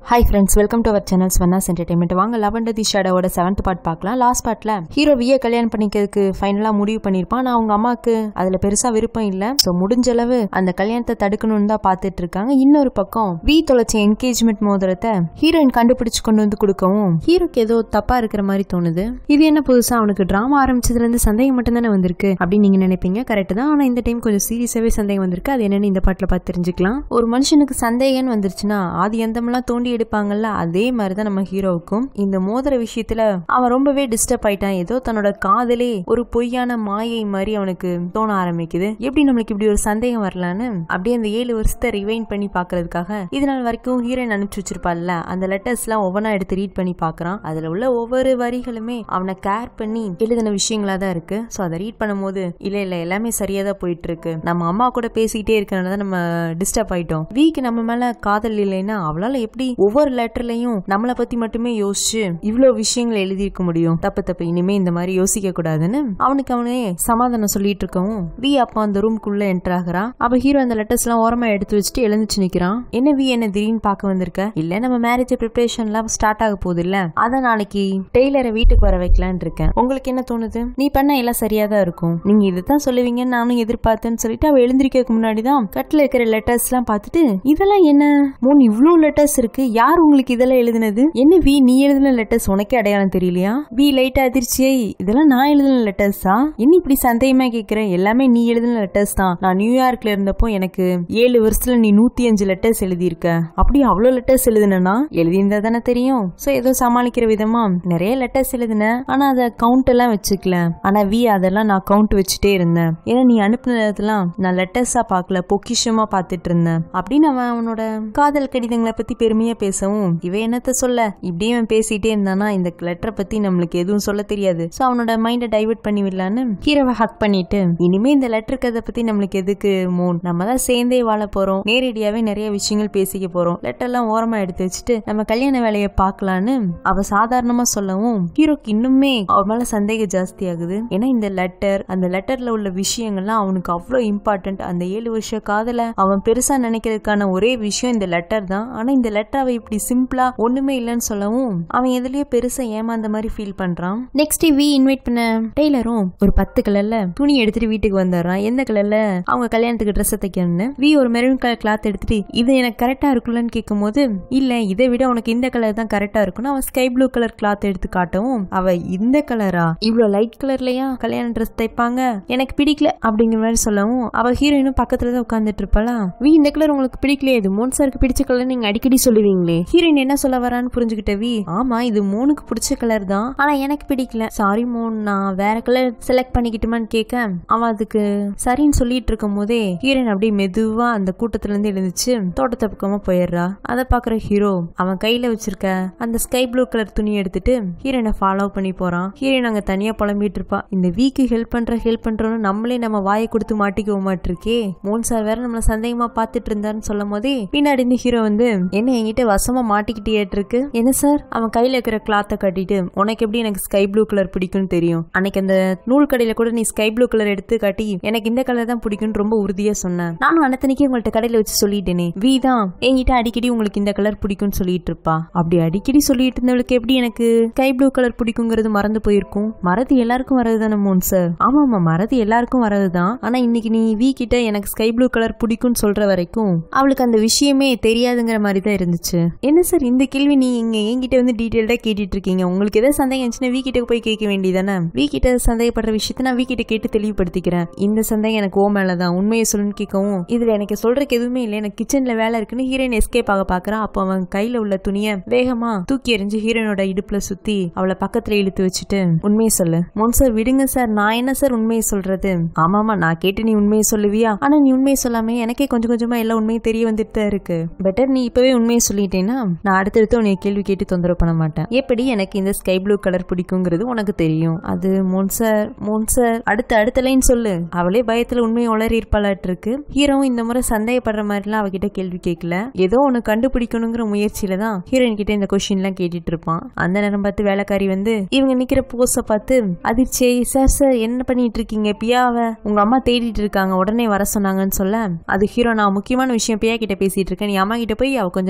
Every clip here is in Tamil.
hi friends welcome to our channel Swannas entertainment வாங்க லவண்டர் தி ஷேடோட செவன்த் பார்ட் பார்க்கலாம் லாஸ்ட் பார்ட்ல ஹீரோ விய கல்யாணம் பண்ணிக்கிறதுக்கு ஃபைனலா முடிவு பண்ணிருப்பான் ஆனா அவங்க அம்மாக்கு அதுல பெருசா விருப்பம் இல்ல சோ முடிஞ்ச அளவு அந்த கல்யாணத்தை தடுக்கணும்னு தான் பாத்துட்டு இருக்காங்க இன்னொரு பக்கம் வி தொலைச்ச என்கேஜ்மெண்ட் மோதிரத்தை ஹீரோயின் கண்டுபிடிச்சு கொண்டு வந்து கொடுக்கவும் ஹீரோக்கு ஏதோ தப்பா இருக்கிற மாதிரி தோணுது இது என்ன புதுசா அவனுக்கு டிராமா ஆரம்பிச்சதுல இருந்து சந்தேகம் மட்டும் தானே வந்திருக்கு அப்படின்னு நீங்க நினைப்பீங்க கரெக்ட் தான் ஆனா இந்த டைம் கொஞ்சம் சீரியஸாவே சந்தேகம் வந்திருக்கு அது என்னன்னு இந்த பாட்டுல பார்த்து தெரிஞ்சுக்கலாம் ஒரு மனுஷனுக்கு சந்தேகம்னு வந்துருச்சுன்னா ஆதி எந்தமெல்லாம் தோண்டி எடுப்பாங்கல்ல அதே மாதிரிதான் நம்ம ஹீரோவுக்கும் இந்த மோதிர விஷயத்துல அவன் ரொம்பவே டிஸ்டர்ப் ஆயிட்டான் ஏதோ தன்னோட காதலே ஒரு பொய்யான மாயை மாதிரி அவனுக்கு தோண ஆரம்பிக்குது எப்படி நம்மளுக்கு இப்படி ஒரு சந்தேகம் வரலான்னு அப்படியே அந்த ஏழு வருஷத்தை ரிவைன் பண்ணி பாக்குறதுக்காக இது நாள் வரைக்கும் ஹீரோயின் அனுப்பிச்சு வச்சிருப்பாள்ல அந்த லெட்டர்ஸ் எல்லாம் ஒவ்வொன்றா எடுத்து ரீட் பண்ணி பாக்குறான் அதுல உள்ள ஒவ்வொரு வரிகளுமே அவனை கேர் பண்ணி எழுதின விஷயங்களா தான் இருக்கு சோ அதை ரீட் பண்ணும்போது இல்ல இல்ல எல்லாமே சரியா தான் போயிட்டு இருக்கு நம்ம அம்மா கூட பேசிக்கிட்டே இருக்கனால தான் நம்ம டிஸ்டர்ப் ஆயிட்டோம் வீக்கு நம்ம மேல காதல் இல்லைன்னா அவளால எப்படி ஒவ்வொரு லெட்டர்லயும் நம்மளை பத்தி மட்டுமே யோசிச்சு இவ்வளவு விஷயங்களை எழுதியிருக்க முடியும் தப்பு தப்பு இனிமே இந்த மாதிரி யோசிக்க கூடாதுன்னு அவனுக்கு அவனே சமாதானம் சொல்லிட்டு இருக்கவும் வி அப்பா அந்த ரூம்குள்ள என்டர் ஆகுறா அப்ப ஹீரோ அந்த லெட்டர்ஸ் எல்லாம் ஓரமா எடுத்து வச்சுட்டு எழுந்துச்சு நிக்கிறான் என்ன வி என்ன திடீர்னு பார்க்க வந்திருக்க இல்ல நம்ம மேரேஜ் ப்ரிப்பரேஷன்லாம் ஸ்டார்ட் ஆக போகுது இல்ல அதான் நாளைக்கு டெய்லரை வீட்டுக்கு வர வைக்கலான்னு இருக்கேன் உங்களுக்கு என்ன தோணுது நீ பண்ண எல்லாம் சரியா தான் இருக்கும் நீங்க இதுதான் சொல்லுவீங்கன்னு நானும் எதிர்பார்த்தேன்னு சொல்லிட்டு அவ எழுந்திருக்கிறதுக்கு முன்னாடி தான் கட்டில இருக்கிற லெட்டர்ஸ் எல்லாம் பார்த்துட்டு இதெல்லாம் என்ன மூணு இவ்ளோ லெட்டர்ஸ் இருக்கு யார் உங்களுக்கு இதெல்லாம் எழுதுனது என்ன வி நீ எழுதின லெட்டர்ஸ் உனக்கே அடையாளம் தெரியலையா வி லைட்டா அதிர்ச்சியை இதெல்லாம் நான் எழுதின லெட்டர்ஸா என்ன இப்படி சந்தேகமா கேக்குறேன் எல்லாமே நீ எழுதின லெட்டர்ஸ் தான் நான் நியூயார்க்ல இருந்தப்போ எனக்கு ஏழு வருஷத்துல நீ நூத்தி அஞ்சு லெட்டர்ஸ் எழுதியிருக்க அப்படி அவ்வளவு லெட்டர்ஸ் எழுதுனா எழுதியிருந்தா தானே தெரியும் சோ ஏதோ சமாளிக்கிற விதமா நிறைய லெட்டர்ஸ் எழுதினேன் ஆனா அதை கவுண்ட் எல்லாம் வச்சுக்கல ஆனா வி அதெல்லாம் நான் கவுண்ட் வச்சுட்டே இருந்தேன் ஏன்னா நீ அனுப்புனதெல்லாம் நான் லெட்டர்ஸா பார்க்கல பொக்கிஷமா பார்த்துட்டு இருந்தேன் அப்படின்னு அவன் அவனோட காதல் கடிதங்களை பத்தி பெருமையா பேசவும் இவ என்னத்த சொல்ல இப்படியே அவன் பேசிட்டே இருந்தானா இந்த லெட்டரை பத்தி நம்மளுக்கு எதுவும் சொல்ல தெரியாது சோ அவனோட மைண்டை டைவர்ட் பண்ணி விடலான்னு ஹீரோவை ஹக் பண்ணிட்டு இனிமே இந்த லெட்டர் கதை பத்தி நம்மளுக்கு எதுக்கு மூன் நம்ம தான் சேர்ந்தே வாழ போறோம் நேரடியாவே நிறைய விஷயங்கள் பேசிக்க போறோம் லெட்டர்லாம் ஓரமா எடுத்து வச்சுட்டு நம்ம கல்யாண வேலையை பார்க்கலான்னு அவ சாதாரணமா சொல்லவும் ஹீரோக்கு இன்னுமே அவ மேல சந்தேகம் ஜாஸ்தி ஆகுது ஏன்னா இந்த லெட்டர் அந்த லெட்டர்ல உள்ள விஷயங்கள்லாம் அவனுக்கு அவ்வளோ இம்பார்ட்டன்ட் அந்த ஏழு வருஷ காதல அவன் பெருசா நினைக்கிறதுக்கான ஒரே விஷயம் இந்த லெட்டர் தான் ஆனா இந்த லெட்டர் அவ இப்படி சிம்பிளா ஒண்ணுமே இல்லைன்னு சொல்லவும் அவன் எதுலயோ பெருசா ஏமாந்த மாதிரி ஃபீல் பண்றான் நெக்ஸ்ட் வி இன்வைட் பண்ண டெய்லரும் ஒரு பத்து கலர்ல துணி எடுத்துட்டு வீட்டுக்கு வந்துடுறான் எந்த கலர்ல அவங்க கல்யாணத்துக்கு ட்ரெஸ் தைக்கணும்னு வி ஒரு மெரூன் கலர் கிளாத் எடுத்துட்டு இது எனக்கு கரெக்டா இருக்குல்லன்னு கேட்கும் போது இல்ல இதை விட உனக்கு இந்த கலர் தான் கரெக்டா இருக்கும்னு அவன் ஸ்கை ப்ளூ கலர் கிளாத் எடுத்து காட்டவும் அவ இந்த கலரா இவ்வளவு லைட் கலர்லயா கல்யாண ட்ரெஸ் தைப்பாங்க எனக்கு பிடிக்கல அப்படிங்கிற மாதிரி சொல்லவும் அவ ஹீரோயினும் பக்கத்துல தான் உட்காந்துட்டு இருப்பாளா வி இந்த கலர் உங்களுக்கு பிடிக்கலையே இது மோன் சாருக்கு பிடிச்ச கலர் நீங்க அடிக்கடி சொல்லுவீங்களே ஹீரோயின் என்ன சொல்ல வரான்னு புரிஞ்சுக்கிட்ட வி ஆமா இது மோனுக்கு பிடிச்ச கலர் தான் ஆனா எனக்கு பிடிக்கல சாரி மோன் நான் வேற கலர் செலக்ட் பண்ணிக்கிட்டுமான்னு கேட்க அவன் அதுக்கு சரின்னு சொல்லிட்டு இருக்கும் போதே ஹீரோயின் அப்படியே மெதுவா அந்த கூட்டத்துல இருந்து எழுந்துச்சு தோட்டத்தை பக்கமா போயிடுறா அதை பாக்குற ஹீரோ அவன் கையில வச்சிருக்க அந்த ஸ்கை ப்ளூ கலர் துணி எடுத்துட்டு ஹீரோயினை ஃபாலோ பண்ணி போறான் ஹீரோயின் அங்க தனியா புலம்பிட்டு இருப்பா இந்த வீக்கு ஹெல்ப் பண்ற ஹெல்ப் பண்றோம்னு நம்மளே நம்ம வாயை கொடுத்து மாட்டிக்க மாட்டிருக்கே மோன் சார் வேற நம்மள சந்தேகமா பாத்துட்டு இருந்தாருன்னு சொல்லும் போதே பின்னாடி இருந்து ஹீரோ வந்து என்ன என்கிட்ட வசமா மாட்டிக்கிட்டே இருக்கு என்ன சார் அவன் கையில இருக்கிற கிளாத்தை கட்டிட்டு உனக்கு எப்படி எனக்கு ஸ்கை ப்ளூ கலர் பிடிக்கும்னு தெரியும் அன்னைக்கு அந்த நூல் கடையில கூட நீ ஸ்கை ப்ளூ கலர் எடுத்து காட்டி எனக்கு இந்த கலர் தான் பிடிக்கும்னு ரொம்ப உறுதியா சொன்னேன் நானும் அன்னத்தனைக்கு உங்கள்ட்ட கடையில வச்சு சொல்லிட்டேனே வி தான் என்கிட்ட அடிக்கடி உங்களுக்கு இந்த கலர் பிடிக்கும்னு சொல்லிட்டு இருப்பா அப்படி அடிக்கடி சொல்லிட்டு இருந்தவளுக்கு எப்படி எனக்கு ஸ்கை ப்ளூ கலர் பிடிக்குங்கிறது மறந்து போயிருக்கும் மறதி எல்லாருக்கும் வரது தானே மோன் சார் ஆமா ஆமா மறதி எல்லாருக்கும் வரதுதான் ஆனா இன்னைக்கு நீ வி கிட்ட எனக்கு ஸ்கை ப்ளூ கலர் பிடிக்கும்னு சொல்ற வரைக்கும் அவளுக்கு அந்த விஷயமே தெரியாதுங்கிற மாதிரி தான் இருந்துச்சு என்ன சார் இந்த கேள்வி நீ இங்க என்கிட்ட வந்து டீட்டெயில்டா கேட்டுட்டு இருக்கீங்க உங்களுக்கு ஏதாவது சந்தேகம் இருந்துச்சுன்னா வீ கிட்ட போய் கேட்க வேண்டியதானே வீ கிட்ட சந்தேகப்படுற விஷயத்த நான் வீ கிட்ட கேட்டு தெளிவுபடுத்திக்கிறேன் இந்த சந்தேகம் எனக்கு ஓ மேலதான் உண்மையை சொல்லுன்னு கேட்கவும் இதுல எனக்கு சொல்றதுக்கு எதுவுமே இல்லை எனக்கு கிச்சன்ல வேலை இருக்குன்னு ஹீரோயின் எஸ்கேப் ஆக பாக்குறான் அப்போ அவன் கையில உள்ள துணியை வேகமா தூக்கி எறிஞ்சு ஹீரோனோட இடுப்புல சுத்தி அவளை பக்கத்துல இழுத்து வச்சுட்டு உண்மையை சொல்லு மோன் சார் விடுங்க சார் நான் என்ன சார் உண்மையை சொல்றது ஆமாமா நான் கேட்டு நீ உண்மையை சொல்லுவியா ஆனா நீ உண்மையை சொல்லாம எனக்கே கொஞ்சம் கொஞ்சமா எல்லா உண்மையும் தெரிய வந்துட்டு தான் இருக்கு பெட்டர் நீ இப்பவே உண்மையை சொல்லிட்டேன்னா நான் அடுத்தடுத்து உன்னை கேள்வி கேட்டு தொந்தரவு பண்ண மாட்டேன் எப்படி எனக்கு இந்த ஸ்கை ப்ளூ கலர் பிடிக்குங்கிறது உனக்கு தெரியும் அது மோன் சார் மோன் சார் அடுத்த அடுத்த லைன் சொல்லு அவளே பயத்துல உண்மையை உளறி இருப்பாளாட்டு இருக்கு ஹீரோவும் இந்த முறை சந்தேகப்படுற மாதிரிலாம் அவகிட்ட கேள்வி கேட்கல ஏதோ ஒன்னு கண்டுபிடிக்கணுங்கிற முயற்சியில தான் ஹீரோயின் கிட்ட இந்த கொஸ்டின் எல்லாம் கேட்டுட்டு இருப்பான் அந்த நேரம் பார்த்து வேலைக்காரி வந்து இவங்க நிக்கிற போஸ பார்த்து அதிர்ச்சி சார் சார் என்ன பண்ணிட்டு இருக்கீங்க பியாவ உங்க அம்மா தேடிட்டு இருக்காங்க உடனே வர சொன்னாங்கன்னு சொல்ல அது ஹீரோ நான் முக்கியமான விஷயம் பியா கிட்ட பேசிட்டு இருக்கேன் நீ அம்மா கிட்ட போய் அவ கொஞ்ச நேரத்துல வந்துருவா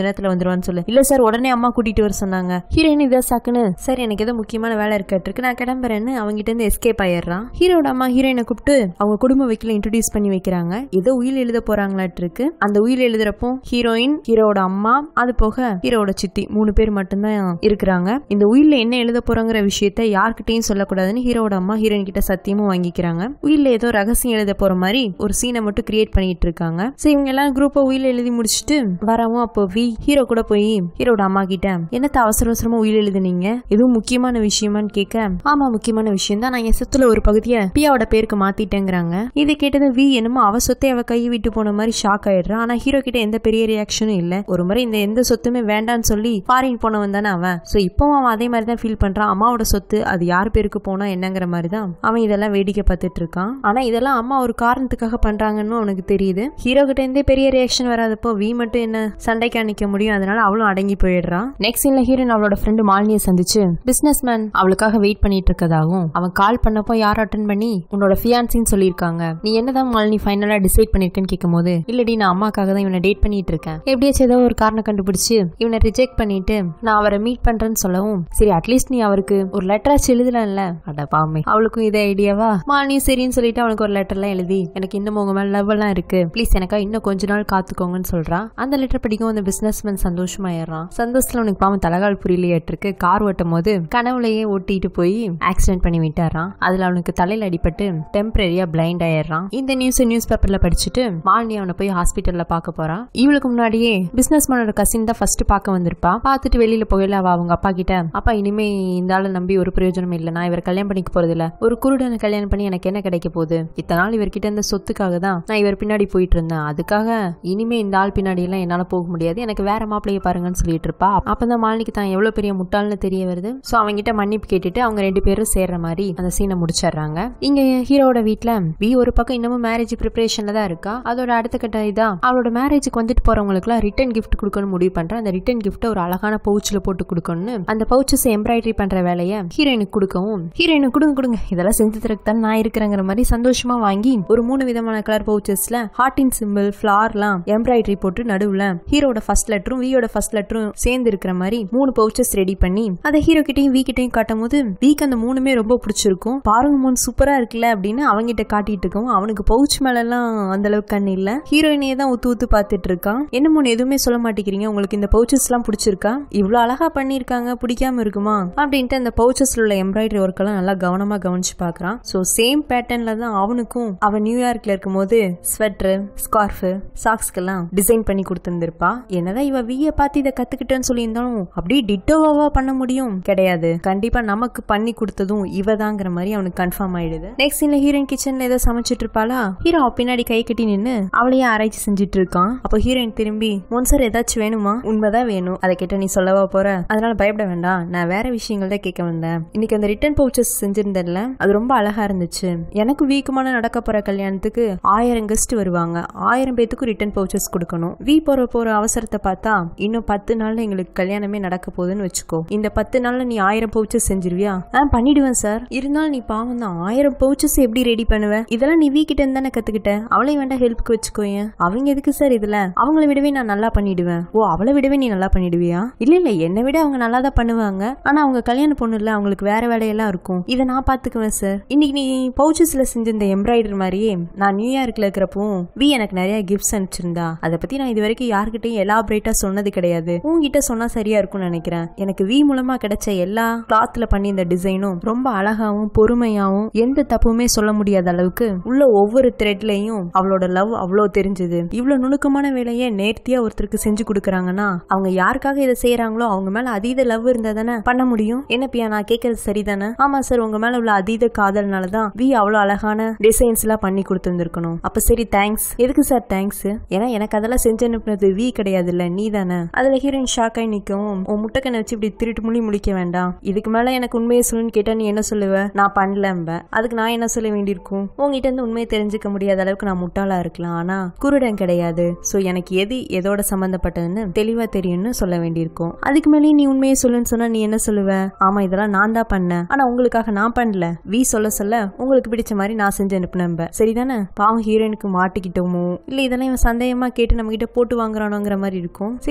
வந்துருவான்னு சொல்லு இல்ல சார் உடனே அம்மா கூட்டிட்டு வர சொன்னாங்க ஹீரோயின் இதை சாக்குன்னு சார் எனக்கு ஏதோ முக்கியமான வேலை இருக்கட்டு நான் கிளம்புறேன்னு அவங்ககிட்ட இருந்து எஸ்கேப் ஆயிடுறான் ஹீரோட அம்மா ஹீரோயினை கூப்பிட்டு அவங்க குடும்ப வைக்கல இன்ட்ரடியூஸ் பண்ணி வைக்கிறாங்க ஏதோ உயில் எழுத போறாங்களாட்டு இருக்கு அந்த உயில் எழுதுறப்போ ஹீரோயின் ஹீரோட அம்மா அது போக ஹீரோட சித்தி மூணு பேர் மட்டும்தான் இருக்கிறாங்க இந்த உயில்ல என்ன எழுத போறாங்கிற விஷயத்த யார்கிட்டயும் சொல்லக்கூடாதுன்னு ஹீரோட அம்மா ஹீரோயின் கிட்ட சத்தியமும் வாங்கிக்கிறாங்க உயில்ல ஏதோ ரகசியம் எழுத போற மாதிரி ஒரு சீனை மட்டும் கிரியேட் பண்ணிட்டு இருக்காங்க சோ இவங்க எல்லாம் குரூப்பா உயில் எழுதி முடிச்சுட்டு வரவும் அப்போ வி ஹீரோ கூட போய் ஹீரோட அம்மா கிட்ட என்னத்த அவசர அவசரமா உயில் எழுதுனீங்க எதுவும் முக்கியமான விஷயமான்னு கேட்க ஆமா முக்கியமான விஷயம் தான் நான் என் சொத்துல ஒரு பகுதியை பியாவோட பேருக்கு மாத்திட்டேங்கிறாங்க இதை கேட்டது வி என்னமோ அவ சொத்தை அவ கை விட்டு போன மாதிரி ஷாக் ஆயிடுறா ஆனா ஹீரோ கிட்ட எந்த பெரிய ரியாக்ஷனும் இல்ல ஒரு முறை இந்த எந்த சொத்துமே வேண்டாம்னு சொல்லி ஃபாரின் போனவன் தானே அவன் சோ இப்பவும் அவன் அதே மாதிரி தான் ஃபீல் பண்றான் அம்மாவோட சொத்து அது யார் பேருக்கு போனா என்னங்கிற மாதிரி தான் அவன் இதெல்லாம் வேடிக்கை பார்த்துட்டு இருக்கான் ஆனா இதெல்லாம் அம்மா ஒரு காரணத்துக்காக பண்றாங்கன்னு அவனுக்கு தெரியுது ஹீரோ கிட்ட இருந்தே பெரிய ரியாக்ஷன் வராதப்போ வி மட்டும் என்ன சண்டைக்கா நிக்க முடியும் அதனால அவளும் அடங்கி போயிடுறான் நெக்ஸ்ட் சீன்ல ஹீரோயின் அவளோட ஃப்ரெண்டு மாலினியை சந்திச்சு பிசினஸ் மேன் அவளுக்காக வெயிட் பண்ணிட்டு இருக்கதாகவும் அவன் கால் பண்ணப்போ யார் அட்டன் பண்ணி உன்னோட ஃபியான்சின்னு சொல்லியிருக்காங்க நீ என்னதான் மாலினி ஃபைனலா டிசைட் பண்ணிருக்கேன்னு கேட்கும்போது இல்லடி நான் அம்மாக்காக தான் இவனை டேட் பண்ணிட்டு இருக்கேன் எப்படியாச்சும் ஏதோ ஒரு காரணம் கண்டுபிடிச்சு இவனை ரிஜெக்ட் பண்ணிட்டு நான் அவரை மீட் பண்றேன்னு சொல்லவும் சரி அட்லீஸ்ட் நீ அவருக்கு ஒரு லெட்டராச்சு எழுதலாம்ல அட பாமே அவளுக்கும் இதே ஐடியாவா மாலினி சரின்னு சொல்லிட்டு அவனுக்கு ஒரு லெட்டர்லாம் எழுதி எனக்கு இன்னும் உங்க மேல லவ் எல்லாம் இருக்கு ப்ளீஸ் எனக்கா இன்னும் கொஞ்ச நாள் காத்துக்கோங்கன்னு சொல்றான் அந்த லெட்டர் படிக்கும் அந்த பிசினஸ் மேன் சந்தோஷமாயிடுறான் சந்தோஷத்துல அவனுக்கு பாவம் தலகால் புரியலையாட்டிருக்கு கார் ஓட்டும் போது கனவுலயே ஓட்டிட்டு போய் ஆக்சிடென்ட் பண்ணி விட்டாரான் அதுல அவனுக்கு தலையில அடிபட்டு டெம்பரரியா பிளைண்ட் ஆயிடுறான் இந்த நியூஸ் நியூஸ் பேப்பர்ல படிச்சுட்டு மாலினி அவனை போய் ஹாஸ்பிட்டல்ல பார்க்க போறான் இவளுக்கு முன்னாடியே பிசினஸ் மேனோட கசின் தான் ஃபர்ஸ்ட் பார்க்க வந்திருப்பா பார்த்துட்டு வெளியில போகல அவ அவங்க அப்பா கிட்ட அப்பா இனிமே இந்த ஆளை நம்பி ஒரு பிரயோஜனம் இல்ல நான் இவர் கல்யாணம் பண்ணிக்க போறது இல்ல ஒரு குருடனை கல்யாணம் பண்ணி எனக்கு என்ன கிடைக்க போகுது இத்தனை நாள் இவர்கிட்ட இருந்த சொத்துக்காக தான் நான் இவர் பின்னாடி போயிட்டு இருந்தேன் அதுக்காக இனிமே இந்த ஆள் பின்னாடி எல்லாம் என்னால போக முடியாது எனக்கு வேற மாப்பிளைய பாருங்கன்னு சொல்லிட்டு இருப்பா அப்பதான் மாலினிக்கு தான் எவ்வளவு பெரிய முட்டாள்னு தெரிய வருது சோ அவங்கிட்ட மன்னிப்பு கேட்டுட்டு அவங்க ரெண்டு பேரும் சேர்ற மாதிரி அந்த சீனை முடிச்சிடுறாங்க இங்க ஹீரோட வீட்ல வி ஒரு பக்கம் இன்னமும் மேரேஜ் ப்ரிப்பரேஷன்ல தான் இருக்கா அதோட அடுத்த கட்ட இதா அவளோட மேரேஜுக்கு வந்துட்டு போறவங்களுக்கு எல்லாம் ரிட்டர்ன் கிஃப்ட் கொடுக்கணும் முடிவு பண்றேன் அந்த ரிட்டர்ன் கிஃப்ட் ஒரு அழகான பவுச்ல போட்டு கொடுக்கணும்னு அந்த பவுச்சஸ் எம்ப்ராய்டரி பண்ற வேலையை ஹீரோயினுக்கு கொடுக்கவும் ஹீரோயினுக்கு கொடுங்க கொடுங்க இதெல்லாம் செஞ்சு தரக்கு தான் நான் இருக்கிறேங்கிற மாதிரி சந்தோஷமா வாங்கி ஒரு மூணு விதமான கலர் பவுச்சஸ்ல ஹார்டின் சிம்பிள் ஃபிளார்லாம் எம்ப்ராய்டரி போட்டு நடுவுல ஹீரோட ஃபர்ஸ்ட் லெட்டரும் வியோட ஃபர்ஸ்ட் லெட்டரும் சேர்ந்து இருக்கிற மாதிரி மூணு பவுச்சஸ் ரெடி பண்ணி அதை ஹீரோ கிட்டையும் வி கிட்டையும் காட்டும் போது வீக் அந்த மூணுமே ரொம்ப பிடிச்சிருக்கும் பாருங்க மூணு சூப்பரா இருக்குல்ல அப்படின்னு அவங்கிட்ட காட்டிட்டு இருக்கவும் அவனுக்கு பவுச் மேல எல்லாம் அந்த அளவுக்கு கண்ணு இல்ல ஹீரோயினையே தான் ஊத்து ஊத்து பார்த்துட்டு இருக்கான் என்ன மூணு எதுவுமே சொல்ல மாட்டேங்கிறீங்க உங்களுக்கு இந்த பவுச்சஸ் எல்லாம் பிடிச்சிருக்கா இவ்வளவு அழகா பண்ணிருக்காங்க பிடிக்காம இருக்குமா அப்படின்ட்டு அந்த பவுச்சஸ்ல உள்ள எம்ப்ராய்டரி ஒர்க் எல்லாம் நல்லா கவனமா கவனிச்சு பாக்குறான் சோ சேம் பேட்டர்ன்ல தான் அவனுக்கும் அவன் நியூயார்க்ல இருக்கும்போது ஸ்வெட்டர் ஸ்கார்ஃபு சாக்ஸ்க்கெல்லாம் டிசைன் பண்ணி கொடுத்துருந்துருப்பா என்னதான் இவ விய பார்த்து இதை கத்துக்கிட்டேன்னு சொல்லியிருந்தாலும் அப்படியே டிட்டோவாவா பண்ண முடியும் கிடையாது கண்டிப்பா நமக்கு பண்ணி கொடுத்ததும் இவதாங்கிற மாதிரி அவனுக்கு கன்ஃபார்ம் ஆயிடுது நெக்ஸ்ட் சீன்ல ஹீரோயின் கிச்சன்ல ஏதோ சமைச்சிட்டு இருப்பாளா ஹீரோ அவ பின்னாடி கை கட்டி நின்னு அவளையே ஆராய்ச்சி செஞ்சுட்டு இருக்கான் அப்போ ஹீரோயின் திரும்பி முன் சார் ஏதாச்சும் வேணுமா உண்மைதான் வேணும் அதை கேட்ட நீ சொல்லவா போற அதனால பயப்பட வேண்டாம் நான் வேற விஷயங்கள் தான் கேட்க வந்தேன் இன்னைக்கு அந்த ரிட்டர்ன் பவுச்சஸ் செஞ்சிருந்தேன்ல அது ரொம்ப அழகா இருந்துச்சு எனக்கு வீக்கமான நடக்க போற கல்யாணத்துக்கு ஆயிரம் கெஸ்ட் வருவாங்க ஆயிரம் பேத்துக்கும் ரிட்டர்ன் பவுச்சஸ் கொடுக்கணும் வீ போற போற அவசரத்தை பார்த்தா இன்னும் பத்து நாள்ல எங்களுக்கு கல்யாணமே நடக்க போகுதுன்னு வச்சுக்கோ இந்த பத்து நாள்ல நீ ஆயிரம் பவுச்சஸ் செஞ்சிருவியா ஆ பண்ணிடுவேன் சார் இருந்தாலும் நீ பாவம் தான் ஆயிரம் பவுச்சஸ் எப்படி ரெடி பண்ணுவ இதெல்லாம் நீ வீ கிட்ட இருந்து தானே கத்துக்கிட்ட அவளையும் வேண்டாம் ஹெல்ப்க்கு வச்சுக்கோயேன் அவங்க எதுக்கு சார் இதுல அவங்கள விடவே நான் நல்லா பண்ணிடுவேன் ஓ அவளை விடவே நீ நல்லா பண்ணிடுவியா இல்ல இல்ல என்னை விட அவங்க நல்லா தான் பண்ணுவாங்க ஆனா அவங்க கல்யாண பொண்ணு இல்ல அவங்களுக்கு வேற வேலையெல்லாம் இருக்கும் இதை நான் பாத்துக்குவேன் சார் இன்னைக்கு நீ பவுச்சஸ்ல செஞ்ச இந்த எம்ப்ராய்டரி மாதிரியே நான் நியூயார்க்ல இருக்கிறப்போ வி எனக்கு நிறைய கிஃப்ட்ஸ் அனுப்பிச்சிருந்தா அதை பத்தி நான் இது வரைக்கும் யார்கிட்டயும் எலாபரேட்டா சொன்னது கிடையாது உங்ககிட்ட சொன்னா சரியா இருக்கும்னு நினைக்கிறேன் எனக்கு வி மூலமா கிடைச்ச எல்லா கிளாத்ல பண்ணி இந்த டிசைனும் ரொம்ப அழகாவும் பொறுமையாவும் எந்த தப்புமே சொல்ல முடியாத அளவுக்கு உள்ள ஒவ்வொரு த்ரெட்லயும் அவளோட லவ் அவ்வளோ தெரிஞ்சது இவ்வளவு நுணுக்கமான வேலையை நேர்த்தியா ஒருத்தருக்கு செஞ்சு கொடுக்குறாங்கன்னா அவங்க யாருக்காக இதை செய்யறாங்களோ அவங்க மேல அதீத லவ் இருந்தா தானே பண்ண முடியும் என்ன பியா நான் கேட்கறது சரிதானே ஆமா சார் உங்க மேல உள்ள அதீத காதல்னால தான் வி அவ்வளோ அழகான டிசைன்ஸ் எல்லாம் பண்ணி கொடுத்துருந்துருக்கணும் அப்ப சரி தேங்க்ஸ் எதுக்கு சார் தேங்க்ஸ் ஏன்னா எனக்கு அதெல்லாம் செஞ்சு அனுப்புனது வி கிடையாது இல்ல நீ தானே அதுல ஹீரோயின் ஷாக் ஆகி நிக்கவும் உன் முட்டைக்கண்ணை வச்சு இப்படி திருட்டு முழி முழிக்க வேண்டாம் இதுக்கு மேல எனக்கு உண்மையை சொல்லுன்னு கேட்டா நீ என்ன சொல்லுவ நான் பண்ணலம்ப அதுக்கு நான் என்ன சொல்ல வேண்டியிருக்கும் உங்ககிட்ட இருந்து உண்மையை தெரிஞ்சுக்க முடியாத அளவுக்கு நான் முட்டாளா இருக்கலாம் ஆனா குருடன் கிடையாது சோ எனக்கு எது எதோட சம்பந்தப்பட்டதுன்னு தெளிவா தெரியும்னு சொல்ல வேண்டியிருக்கும் அதுக்கு மேலே நீ உண்மையை சொல்லுன்னு சொன்னா நீ என்ன சொல்லுவ ஆமா இதெல்லாம் நான் தான் பண்ணேன் ஆனா உங்களுக்காக நான் பண்ணல வி சொல்ல சொல்ல உங்களுக்கு பிடிச்ச மாதிரி நான் செஞ்சு அனுப்புனேன் சரிதானே பாவம் ஹீரோயினுக்கு மாட்டிக்கிட்டோமோ இல்ல இதெல்லாம் இவன் சந்தேகமா கேட்டு நம்ம கிட்ட போட்டு வாங்குறானோங்கிற மாதிரி இருக்கும் சரி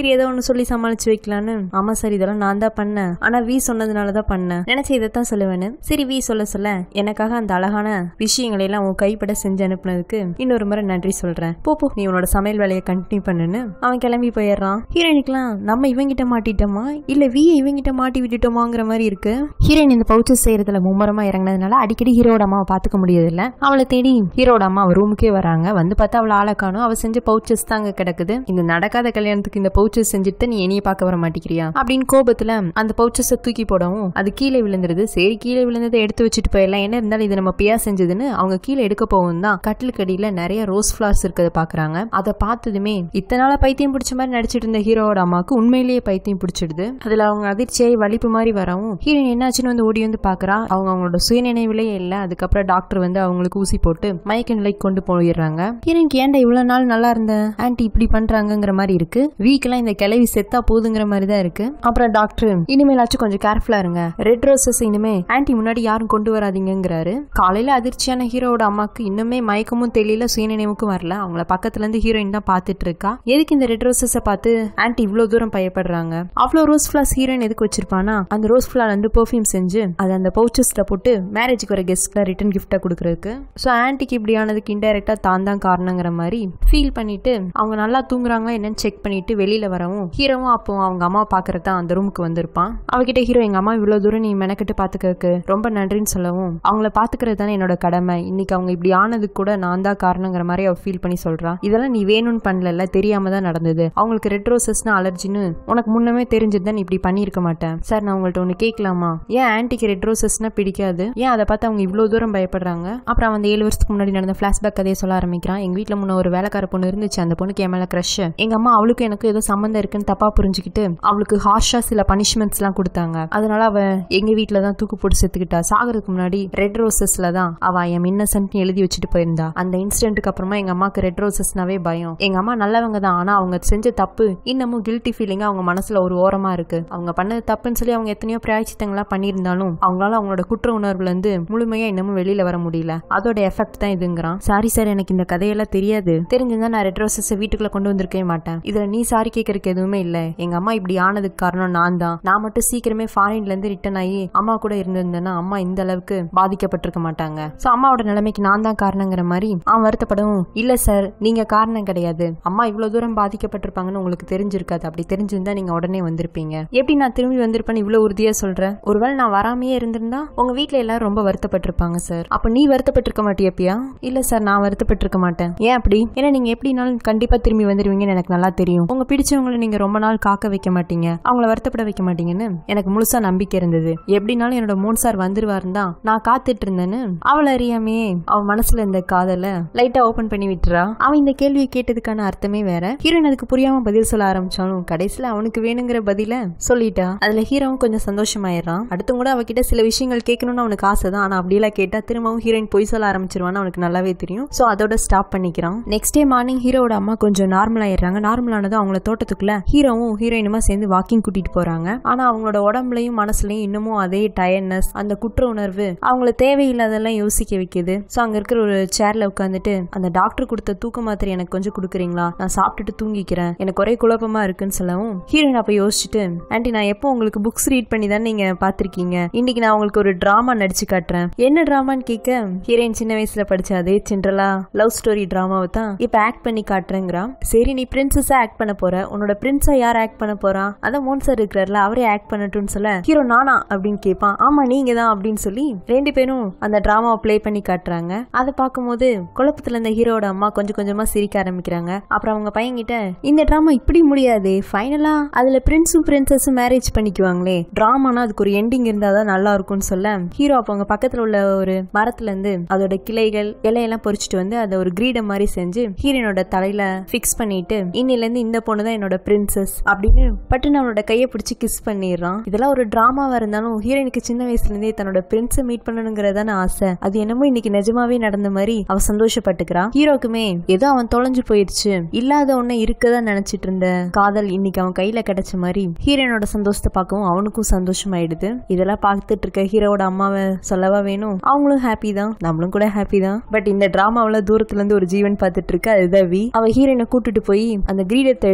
சரி ஏதோ ஒன்று சொல்லி சமாளிச்சு வைக்கலான்னு ஆமா சார் இதெல்லாம் நான் தான் பண்ணேன் ஆனா வி சொன்னதுனால தான் பண்ணேன் நினைச்ச இதைத்தான் சொல்லுவேன்னு சரி வி சொல்ல சொல்ல எனக்காக அந்த அழகான விஷயங்களை எல்லாம் உன் கைப்பட செஞ்சு அனுப்புனதுக்கு இன்னொரு முறை நன்றி சொல்றேன் போ போ நீ உன்னோட சமையல் வேலையை கண்டினியூ பண்ணுன்னு அவன் கிளம்பி போயிடுறான் ஹீரோயினுக்குலாம் நம்ம இவங்கிட்ட மாட்டிட்டோமா இல்ல வியை இவங்கிட்ட மாட்டி விட்டுட்டோமாங்கிற மாதிரி இருக்கு ஹீரோயின் இந்த பவுச்சஸ் செய்யறதுல மும்மரமா இறங்கினதுனால அடிக்கடி ஹீரோட அம்மாவை பாத்துக்க முடியதில்ல அவளை தேடி ஹீரோட அம்மா அவ ரூமுக்கே வராங்க வந்து பார்த்தா அவளை ஆளை காணும் அவ செஞ்ச பவுச்சஸ் தாங்க கிடக்குது இந்த நடக்காத கல்யாணத்துக்கு இந்த பவுச்சஸ் செஞ்சுட்டு நீ என்னைய பார்க்க வர மாட்டேங்கிறியா அப்படின்னு கோபத்துல அந்த பவுச்சஸை தூக்கி போடவும் அது கீழே விழுந்துருது சரி கீழே விழுந்ததை எடுத்து வச்சுட்டு போயிடலாம் என்ன இருந்தாலும் இது நம்ம பியா செஞ்சதுன்னு அவங்க கீழே எடுக்க போகும் தான் கட்டிலுக்கு அடியில நிறைய ரோஸ் ஃபிளார்ஸ் இருக்கிறத பாக்குறாங்க அதை பார்த்ததுமே இத்தனை நாளா பைத்தியம் பிடிச்ச மாதிரி நடிச்சிட்டு இருந்த ஹீரோவோட அம்மாவுக்கு உண்மையிலேயே பைத்தியம் பிடிச்சிடுது அதுல அவங்க அதிர்ச்சியாய் வலிப்பு மாதிரி வரவும் ஹீரோயின் என்னாச்சுன்னு வந்து ஓடி வந்து பாக்குறா அவங்க அவங்களோட சுயநினைவிலே இல்ல அதுக்கப்புறம் டாக்டர் வந்து அவங்களுக்கு ஊசி போட்டு மயக்க நிலைக்கு கொண்டு போயிடுறாங்க ஹீரோயினுக்கு ஏன்டா இவ்வளவு நாள் நல்லா இருந்த ஆன்டி இப்படி பண்றாங்கங்கிற மாதிரி இருக்கு வீக்கெல்லாம் இந்த கிளவி செத்தா போதுங்கிற மாதிரி தான் இருக்கு அப்புறம் டாக்டர் இனிமேலாச்சும் கொஞ்சம் கேர்ஃபுல்லா இருங்க ரெட் ரோசஸ் இனிமே ஆன்டி முன்னாடி யாரும் கொண்டு வராதீங்கிறாரு காலையில அதிர்ச்சியான ஹீரோவோட அம்மாக்கு இன்னுமே மயக்கமும் தெரியல சுயநினைவுக்கும் வரல அவங்கள பக்கத்துல இருந்து ஹீரோயின் தான் பாத்துட்டு இருக்கா எதுக்கு இந்த ரெட் ரோசஸ பார்த்து ஆன்டி இவ்வளவு தூரம் பயப்படுறாங்க அவ்வளவு ரோஸ் ஃபிளாஸ் ஹீரோயின் எதுக்கு வச்சிருப்பானா அந்த ரோஸ் ஃபிளார் வந்து பெர்ஃபியூம் செஞ்சு அதை அந்த பவுச்சஸ்ல போட்டு மேரேஜுக்கு வர கெஸ்ட்ல ரிட்டன் கிஃப்டா கொடுக்கறதுக்கு ஸோ ஆன்டிக்கு இப்படி ஆனதுக்கு இன்டெரக்டா தான் தான் காரணங்கிற மாதிரி ஃபீல் பண்ணிட்டு அவங்க நல்லா தூங்குறாங்களா என்னன்னு செக் பண்ணிட்டு வெளியில வரவும் ஹீரோவும் அப்போ அவங்க அம்மா பாக்குறது தான் அந்த ரூமுக்கு வந்திருப்பான் அவகிட்ட ஹீரோ எங்க அம்மா இவ்வளவு தூரம் நீ மெனக்கிட்டு பாத்துக்கிறதுக்கு ரொம்ப நன்றின்னு சொல்லவும் அவங்கள பாத்துக்கிறது தானே என்னோட கடமை இன்னைக்கு அவங்க இப்படி ஆனதுக்கு கூட நான் தான் காரணங்கிற மாதிரி அவ ஃபீல் பண்ணி சொல்றா இதெல்லாம் நீ வேணும்னு பண்ணல தெரியாம தான் நடந்தது அவங்களுக்கு ரெட் ரோசஸ்னா அலர்ஜின்னு உனக்கு முன்னமே தெரிஞ்சது நீ இப்படி பண்ணியிருக்க மாட்டேன் சார் நான் உங்கள்ட்ட ஒன்று கேட்கலாமா ஏன் ஆன்டிக்கு ரெட் ரோசஸ்னா பிடிக்காது ஏன் அதை பார்த்து அவங்க இவ்வளோ தூரம் பயப்படுறாங்க அப்புறம் அந்த ஏழு வருஷத்துக்கு முன்னாடி நடந்த ஃபிளாஷ்பேக் கதையை சொல்ல ஆரம்பிக்கிறான் எங்க வீட்டில் முன்ன ஒரு வேலைக்கார பொண்ணு இருந்துச்சு அந்த பொண்ணுக்கு என் மேல க்ரஷ் எங்க அம்மா அவளுக்கு எனக்கு ஏதோ சம்மந்தம் இருக்குன்னு தப்பா புரிஞ்சுக்கிட்டு அவளுக்கு ஹார்ஷா சில பனிஷ்மெண்ட்ஸ் எல்லாம் கொடுத்தாங்க அதனால அவ எங்க வீட்டில் தான் தூக்கு போட்டு செத்துக்கிட்டா சாகிறதுக்கு முன்னாடி ரெட் ரோசஸ்ல தான் அவ எம் இன்னசென்ட் எழுதி வச்சுட்டு போயிருந்தா அந்த இன்சிடென்ட்டுக்கு அப்புறமா எங்க அம்மாக்கு ரெட் ரோசஸ்னாவே பயம் எங்க அம்மா நல்லவங்க தான் ஆனா அவங்க செஞ்ச தப்பு இன்னமும் கில்ட்டி ஃபீலிங்கா அவங்க மனசுல ஒரு ஓரமா இருக்கு அவங்க பண்ணது தப்புன்னு சொல்லி அவங்க எத்தனையோ பிராய்ச்சித்தங்களா பண்ணியிருந்தாலும் அவங்களால அவங்களோட குற்ற உணர்வுல இருந்து முழுமையா இன்னமும் வெளியில வர முடியல அதோட எஃபெக்ட் தான் இதுங்கிறான் சாரி சார் எனக்கு இந்த கதையெல்லாம் தெரியாது தெரிஞ்சிருந்தா நான் ரெட் ரோசஸ் வீட்டுக்குள்ள கொண்டு வந்திருக்கவே மாட்டேன் இதுல நீ சாரி கேட்கறதுக்கு எதுவுமே இல்ல எங்க அம்மா இப்படி ஆனதுக்கு காரணம் நான் தான் நான் மட்டும் சீக்கிரமே ஃபாரின்ல இருந்து ரிட்டர்ன் ஆகி அம்மா கூட இருந்திருந்தேன்னா அம்மா இந்த அளவுக்கு பாதிக்கப்பட்டிருக்க மாட்டாங்க சோ அம்மாவோட நிலைமைக்கு நான் தான் காரணங்கிற மாதிரி அவன் வருத்தப்படவும் இல்ல சார் நீங்க காரணம் கிடையாது அம்மா இவ்வளவு தூரம் பாதிக்கப்பட்டிருப்பாங்கன்னு உங்களுக்கு தெரிஞ்சிருக்காது அப்படி தெரிஞ்சிருந்தா நீங்க உடனே வந்திருப்பீங்க எப்படி நான் திரும்பி வந்திருப்பேன்னு இவ்வளவு உறுதியா சொல்றேன் ஒருவேளை நான் வராமையே இருந்திருந்தா உங்க வீட்ல எல்லாரும் ரொம்ப வருத்தப்பட்டிருப்பாங்க சார் அப்ப நீ வருத்தப்பட்டிருக்க மாட்டியப்பியா இல்ல சார் நான் வருத்தப்பட்டிருக்க மாட்டேன் ஏன் அப்படி ஏன்னா நீங்க எப்படினாலும் கண்டிப்பா திரும்பி வந்துருவீங்கன்னு எனக்கு நல்லா தெரியும் உங்க பிடிச்சவங்களை நீங்க ரொம்ப நாள் காக்க வைக்க மாட்டீங்க அவங்கள வருத்தப்பட வைக்க மாட்டீங்கன்னு எனக்கு முழுசா நம்பிக்கை இருந்தது எப்படினாலும் என்னோட மூணு சார் வந்துருவாருன்னு தான் நான் காத்துட்டு இருந்தேன்னு அவள் அறியாமே அவ மனசுல இந்த காதல லைட்டா ஓபன் பண்ணி விட்டுறா அவன் இந்த கேள்வியை கேட்டதுக்கான அர்த்தமே வேற ஹீரோயின் அதுக்கு புரியாம பதில் சொல்ல ஆரம்பிச்சாலும் கடைசியில அவனுக்கு வேணுங்கிற பதில சொல்லிட்டா அதுல ஹீரோவும் கொஞ்சம் சந்தோஷமாயிடுறான் அடுத்தும் கூட அவகிட்ட சில விஷயங்கள் கேட்கணும்னு அவனுக்கு ஆசை தான் ஆனா அப்படியெல்லாம் கேட்டா திரும்பவும் ஹீரோயின் பொய் சொல்ல ஆரம்பிச்சிருவான்னு அவனுக்கு நல்லாவே தெரியும் சோ அதோட ஸ்டாப் பண்ணிக்கிறான் நெக்ஸ்ட் டே மார்னிங் ஹீரோட அம்மா கொஞ்சம் நார்மல் ஆயிடுறாங்க நார்மல் ஆனதும் அவங்கள தோட்டத்துக்குள்ள ஹீரோவும் ஹீரோயினுமா சேர்ந்து வாக்கிங் கூட்டிட்டு போறாங்க ஆனா அவங்களோட உடம்புலயும் மனசுலயும் இன்னமும் அதே டயர்ட்னஸ் அந்த குற்ற உணர்வு அவங்கள தேவையில்லாதெல்லாம் யோசிக்க வைக்குது சோ அங்க இருக்கிற ஒரு சேர்ல உட்காந்துட்டு அந்த டாக்டர் கொடுத்த தூக்க மாத்திரை எனக்கு கொஞ்சம் கொடுக்குறீங்களா நான் சாப்பிட்டுட்டு தூங்கிக்கிறேன் எனக்கு ஒரே குழப்பமா இருக்குன்னு சொல்லவும் ஹீரோயின் அப்ப யோசிச்சுட்டு ஆண்டி நான் எப்போ உங்களுக்கு புக்ஸ் ரீட் பண்ணி தான் நீங்க பாத்திருக்கீங்க இன்னைக்கு நான் உங்களுக்கு ஒரு டிராமா நடிச்சு காட்டுறேன் என்ன டிராமான்னு கேட்க ஹீரோயின் சின்ன வயசுல படிச்ச அதே சின்ரலா லவ் ஸ்டோரி டிராமாவை தான் இப்ப ஆக்ட் பண்ணி காட்டுறேங்கிறான் சரி நீ பிரின்சஸா ஆக்ட் பண்ண போற உன்னோட பிரின்ஸா யார் ஆக்ட் பண்ண போறா அதான் மோன் சார் இருக்கிறார்ல அவரே ஆக்ட் பண்ணட்டும்னு சொல்ல ஹீரோ நானா அப்படின்னு கேட்பான் ஆமா நீங்க தான் அப்படின்னு சொல்லி ரெண்டு பேரும் அந்த டிராமாவை ப்ளே பண்ணி காட்டுறாங்க அதை பார்க்கும்போது குழப்பத்துல இருந்த ஹீரோட அம்மா கொஞ்சம் கொஞ்சமா சிரிக்க ஆரம்பிக்கிறாங்க அப்புறம் அவங்க பையன்கிட்ட இந்த டிராமா இப்படி முடியாது ஃபைனலா அதுல பிரின்ஸும் பிரின்சஸும் மேரேஜ் பண்ணிக்குவாங்களே டிராமானா அதுக்கு ஒரு எண்டிங் இருந்தா தான் நல்லா இருக்கும்னு சொல்ல ஹீரோ அப்போ அவங்க பக்கத்துல உள்ள ஒரு மரத்துல இருந்து அதோட கிளைகள் இலையெல்லாம் பொறிச்சிட்டு வந்து அதை ஒரு கிரீடம் மாதிரி செஞ்சு ஹீரோனோட தலையில ஃபிக்ஸ் பண்ணிட்டு இன்னில இருந்து இந்த பொண்ணு தான் என்னோட பிரின்சஸ் அப்படின்னு பட்டுன்னு அவனோட கையை பிடிச்சி கிஸ் பண்ணிடுறான் இதெல்லாம் ஒரு டிராமாவா இருந்தாலும் ஹீரோயினுக்கு சின்ன வயசுல இருந்தே தன்னோட பிரின்ஸை மீட் பண்ணணுங்கிறதான ஆசை அது என்னமோ இன்னைக்கு நிஜமாவே நடந்த மாதிரி அவ சந்தோஷப்பட்டுக்கிறான் ஹீரோக்குமே ஏதோ அவன் தொலைஞ்சு போயிடுச்சு இல்லாத ஒண்ணு இருக்கதான் நினைச்சிட்டு இருந்த காதல் இன்னைக்கு அவன் கையில கிடைச்ச மாதிரி ஹீரோனோட சந்தோஷத்தை பார்க்கவும் அவனுக்கும் சந்தோஷமாயிடுது இதெல்லாம் பார்த்துட்டு இருக்க ஹீரோவோட அம்மாவை சொல்லவா வேணும் அவங்களும் ஹாப்பி தான் நம்மளும் கூட ஹாப்பி தான் பட் இந்த டிராமாவில தூரத்துல இருந்து ஒரு ஜீவன் பார்த்துட்டு இருக்க அதுதான் வி அவ ஹீரோயினை கூட்டிட்டு போய் அந்த கிரீடத்தை எடுத்து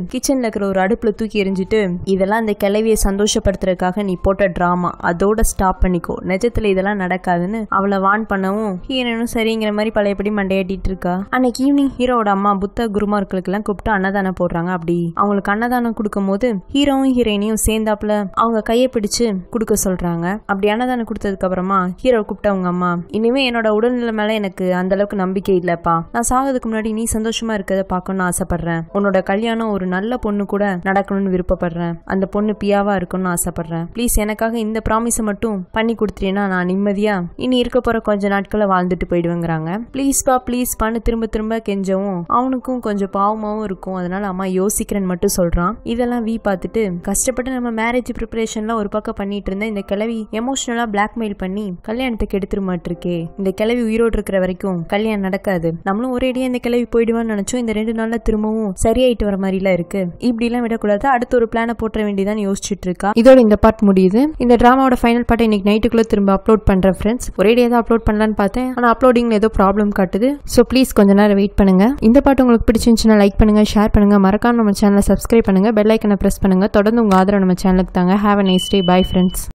கிச்சன்ல இருக்கிற ஒரு அடுப்புல தூக்கி எரிஞ்சிட்டு இதெல்லாம் இந்த கிளவியை சந்தோஷப்படுத்துறதுக்காக நீ போட்ட டிராமா அதோட ஸ்டாப் பண்ணிக்கோ நிஜத்துல இதெல்லாம் நடக்காதுன்னு அவளை வான் பண்ணவும் ஹீரோனும் சரிங்கிற மாதிரி பழையபடி மண்டையாட்டிட்டு இருக்கா அன்னைக்கு ஈவினிங் ஹீரோவோட அம்மா புத்த குருமார்களுக்கு எல்லாம் கூப்பிட்டு அன்னதானம் போடுறாங்க அப்படி அவங்களுக்கு அன்னதானம் கொடுக்கும் போது ஹீரோவும் ஹீரோயினையும் சேர்ந்தாப்புல அவங்க கையை பிடிச்சு கொடுக்க சொல்றாங்க அப்படி அன்னதானம் கொடுத்ததுக்கு அப்புறமா ஹீரோ கூப்பிட்ட அவங்க அம்மா இனிமே என்னோட உடல்நிலை மேல எனக்கு அந்த அளவுக்கு நம்பிக்கை இல்லப்பா நான் சாகிறதுக்கு முன்னாடி நீ சந்தோஷமா இருக்கிறத பார்க்கணும்னு ஆசைப்படுறேன் உன்னோட கல்யாணம் ஒரு நல்ல பொண்ணு கூட நடக்கணும்னு விருப்பப்படுறேன் அந்த பொண்ணு பியாவா இருக்கணும்னு ஆசைப்படுறேன் ப்ளீஸ் எனக்காக இந்த ப்ராமிஸை மட்டும் பண்ணி கொடுத்துட்டேன்னா நான் நிம்மதியா இனி இருக்க போற கொஞ்ச நாட்களை வாழ்ந்துட்டு போயிடுவேங்கிறாங்க ப்ளீஸ் பா ப்ளீஸ் பான்னு திரும்ப திரும்ப கெஞ்சவும் அவனுக்கும் கொஞ்சம் பாவமாவும் இருக்கும் அதனால அம்மா யோசிக்கிறேன்னு மட்டும் சொல்றான் இதெல்லாம் வி பார்த்துட்டு கஷ்டப்பட்டு நம்ம மேரேஜ் ப்ரிப்பரேஷன்லாம் ஒரு பக்கம் பண்ணிட்டு இருந்தேன் இந்த கிழவி எமோஷனலா பிளாக்மெயில் பண்ணி கல்யாணத்துக்கு எடுத்துரு மாட்டிருக்கே இந்த கிழவி உயிரோடு இருக்கிற வரைக்கும் கல்யாணம் நடக்காது நம்மளும் ஒரேடியா இந்த கிழவி போயிடுவான்னு நினைச்சோம் இந்த ரெண்டு நாள்ல திரும்பவும் சரியாயிட்டு வர மாதிரிலாம் இருக்கு இப்படி எல்லாம் விடக்கூடாது அடுத்த ஒரு பிளானை போட்டுற வேண்டியதான் யோசிச்சுட்டு இருக்கா இதோட இந்த பார்ட் முடியுது இந்த டிராமாவோட ஃபைனல் பார்ட்டை இன்னைக்கு நைட்டுக்குள்ள திரும்ப அப்லோட் பண்றேன் ஃப்ரெண்ட்ஸ் ஒரேடியா தான் அப்லோட் பண்ணலான்னு பார்த்தேன் ஆனா அப்லோடிங்ல ஏதோ ப்ராப்ளம் காட்டுது ஸோ ப்ளீஸ் கொஞ்ச நேரம் வெயிட் பண்ணுங்க இந்த பாட்டு உங்களுக்கு பிடிச்சிருந்துச்சுன்னா லைக் பண்ணுங்க ஷேர் பண்ணுங்க மறக்காம நம்ம சேனலை சப்ஸ்கிரைப் பண்ணுங்க பெல் ஐக்கனை பிரஸ் பண்ணுங்க தொடர்ந்து உங்க ஆதரவு நம்ம சேனலுக்கு தாங்க have a nice day bye friends